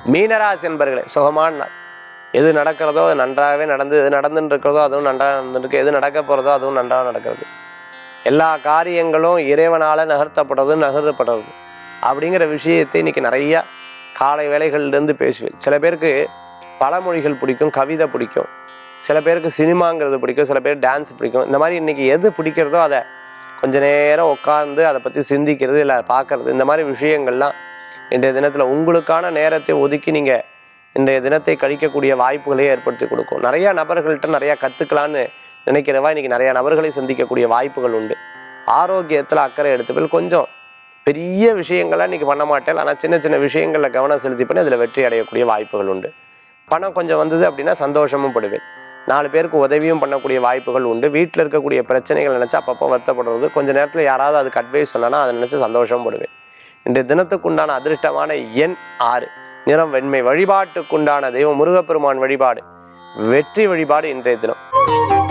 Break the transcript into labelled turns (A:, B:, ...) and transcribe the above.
A: மீனராசி என்பர்களே சுகமான நாள் எது நடக்கிறதோ அது நன்றாகவே நடந்து எது நடந்துட்டு இருக்கிறதோ அதுவும் நன்றாக நடந்துருக்கு எது நடக்க போகிறதோ அதுவும் நன்றாக நடக்கிறது எல்லா காரியங்களும் இறைவனால் நகர்த்தப்படுறது நகர்த்தப்படுறது அப்படிங்கிற விஷயத்தை இன்னைக்கு நிறைய காலை வேலைகள்லேருந்து பேசுவேன் சில பேருக்கு பழமொழிகள் பிடிக்கும் கவிதை பிடிக்கும் சில பேருக்கு சினிமாங்கிறது பிடிக்கும் சில பேர் டான்ஸ் பிடிக்கும் இந்த மாதிரி இன்னைக்கு எது பிடிக்கிறதோ அதை கொஞ்ச நேரம் உட்காந்து அதை பற்றி சிந்திக்கிறது இல்லை பார்க்கறது இந்த மாதிரி விஷயங்கள்லாம் இன்றைய தினத்தில் உங்களுக்கான நேரத்தை ஒதுக்கி நீங்கள் இன்றைய தினத்தை கழிக்கக்கூடிய வாய்ப்புகளை ஏற்படுத்தி கொடுக்கும் நிறைய நபர்கள்ட்ட நிறையா கற்றுக்கலான்னு நினைக்கிறவா இன்னைக்கு நிறைய நபர்களை சந்திக்கக்கூடிய வாய்ப்புகள் உண்டு ஆரோக்கியத்தில் அக்கறை எடுத்துப்பில் கொஞ்சம் பெரிய விஷயங்கள்லாம் இன்னைக்கு பண்ண மாட்டேன் ஆனால் சின்ன சின்ன விஷயங்களில் கவனம் செலுத்தி பண்ணி அதில் வெற்றி அடையக்கூடிய வாய்ப்புகள் உண்டு பணம் கொஞ்சம் வந்தது அப்படின்னா சந்தோஷமும் படுவேன் நாலு பேருக்கு உதவியும் பண்ணக்கூடிய வாய்ப்புகள் உண்டு வீட்டில் இருக்கக்கூடிய பிரச்சனைகள் நினச்சி அப்பப்போ வருத்தப்படுறது கொஞ்ச நேரத்தில் யாராவது அதுக்கு அட்வைஸ் சொன்னா அதை நினச்சி சந்தோஷம் படுவேன் இன்றைய தினத்துக்குண்டான அதிர்ஷ்டமான எண் ஆறு நிறம் வெண்மை வழிபாட்டுக்குண்டான தெய்வம் முருகப்பெருமான் வழிபாடு வெற்றி வழிபாடு இன்றைய தினம்